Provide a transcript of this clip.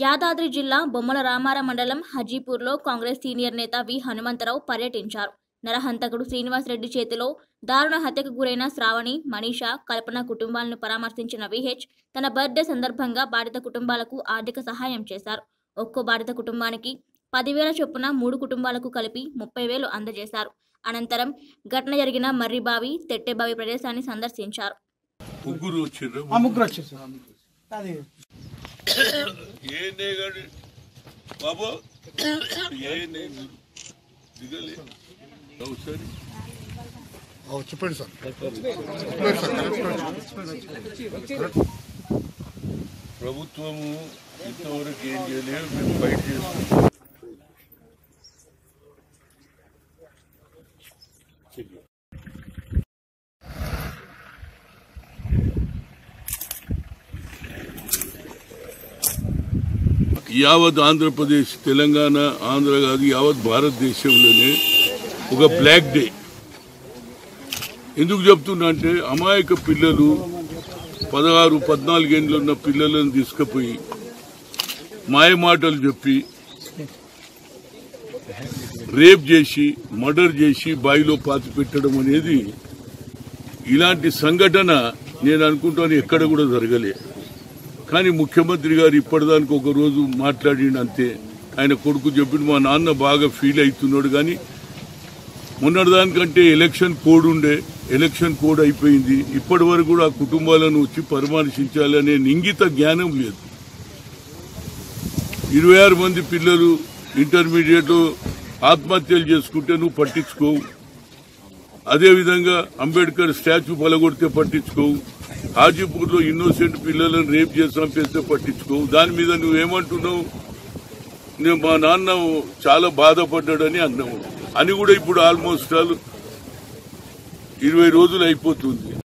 యాదాద్రి జిల్లా బొమ్మల రామారం మండలం హజీపూర్లో కాంగ్రెస్ సీనియర్ నేత వి హనుమంతరావు పర్యటించారు నరహంతకుడు శ్రీనివాసరెడ్డి చేతిలో దారుణ హత్యకు గురైన శ్రావణి మనీషా కల్పన కుటుంబాలను పరామర్శించిన విహెచ్ తన బర్త్డే సందర్భంగా బాధిత కుటుంబాలకు ఆర్థిక సహాయం చేశారు ఒక్కో బాధిత కుటుంబానికి పదివేల చొప్పున మూడు కుటుంబాలకు కలిపి ముప్పై వేలు అందజేశారు అనంతరం ఘటన జరిగిన మర్రిబావి తెట్టెబావి ప్రదేశాన్ని సందర్శించారు ముగ్గురు వచ్చిర్రు ఆ ముగ్గురు వచ్చేసారు అది ఏ నేగాడు బాబు ఏ నే దిగలే ఒకసారి ఓ, చెప్పండి సార్ ప్రభుత్వము ఇంతవరకు ఏం చేయలేదు మేము ఫైట్ చేస్తున్నాం యావత్ ఆంధ్రప్రదేశ్ తెలంగాణ ఆంధ్ర కాదు యావత్ భారతదేశంలోనే ఒక బ్లాక్ డే ఎందుకు చెప్తున్నా అంటే అమాయక పిల్లలు పదహారు పద్నాలుగేండ్లు ఉన్న పిల్లలను తీసుకుపోయి మాయ మాటలు చెప్పి రేప్ చేసి మర్డర్ చేసి బావిలో పాతి పెట్టడం అనేది ఇలాంటి సంఘటన నేను అనుకుంటాను ఎక్కడ కూడా జరగలే కానీ ముఖ్యమంత్రి గారు ఇప్పటిదానికి ఒక రోజు మాట్లాడిండు అంతే ఆయన కొడుకు చెప్పిండు మా నాన్న బాగా ఫీల్ అవుతున్నాడు కానీ మొన్నటిదానికంటే ఎలక్షన్ కోడ్ ఉండే ఎలక్షన్ కోడ్ అయిపోయింది ఇప్పటి వరకు కూడా ఆ కుటుంబాలను వచ్చి పరామర్శించాలనే ఇంగిత జ్ఞానం లేదు ఇరవై ఆరు మంది పిల్లలు ఇంటర్మీడియట్ ఆత్మహత్యలు చేసుకుంటే నువ్వు పట్టించుకోవు అదేవిధంగా అంబేద్కర్ స్టాచ్యూ పలగొడితే పట్టించుకోవు హాజీపూర్ లో ఇన్నోసెంట్ పిల్లలను రేప్ చేసి చంపేస్తే పట్టించుకోవు దాని మీద నువ్వేమంటున్నావు నేను మా నాన్న చాలా బాధపడ్డాడని అన్నావు అని కూడా ఇప్పుడు ఆల్మోస్ట్ ఆల్ ఇరవై రోజులు అయిపోతుంది